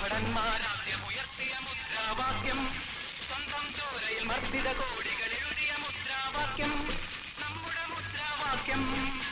ഭടന്മാരാദ്യം ഉയർത്തിയ മുദ്രാവാക്യം സ്വന്തം ചോരയിൽ മർദ്ദിത കോടികൾ എഴുതിയ മുദ്രാവാക്യം നമ്മുടെ മുദ്രാവാക്യം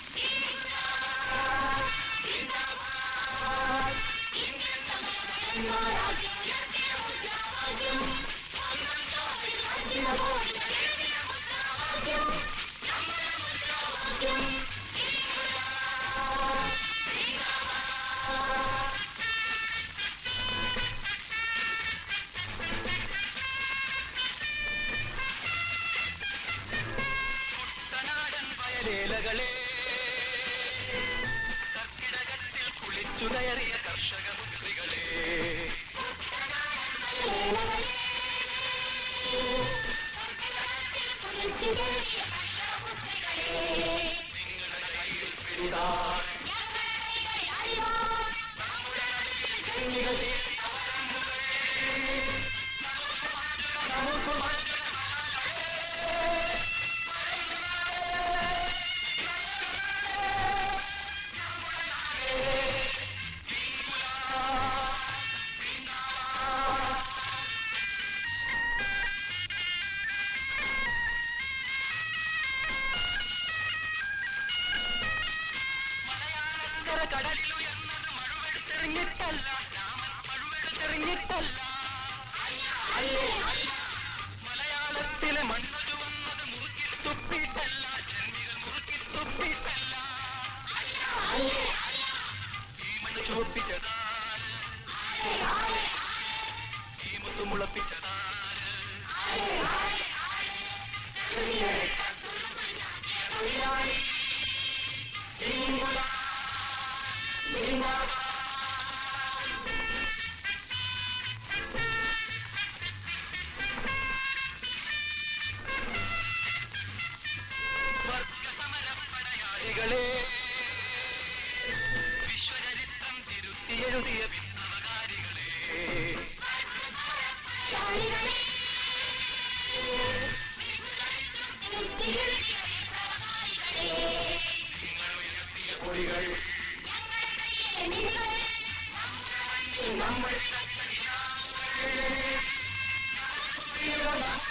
കുട്ടനാടൻ വയലേലകളെ കർക്കിടകത്തിൽ കുളിച്ചു കയറിയ കർഷക പുത്രികളെ നിങ്ങളുടെ കയ്യിൽ പിടിതാൽ മലയാളക്കര കടലിൽ ഉയർന്നത് മഴുവെടുത്തെറിഞ്ഞിട്ടല്ല രാമൻ മഴുവെടുത്തെറിഞ്ഞിട്ടല്ല മലയാളത്തിലെ മണ്ണൊരു വന്നത് മുറുക്കി തുപ്പിയിട്ടല്ല ജന്മികൾ മുറുക്കി തുപ്പിയിട്ടല്ല ഈ മണ്ണ് ചുവപ്പിച്ചതാണ് ഈ മുത്തു മുളപ്പിച്ചതാണ് വർഗസമരപ്പടയാളികളെ വിശ്വചരിത്രം തിരുത്തിയെഴുതിയ വിപ്ലവകാരികളെ നിങ്ങൾ ഉയർത്തിയ കൊടികൾ നമ്മൾ വിതച്ച നിലാവുകൾ,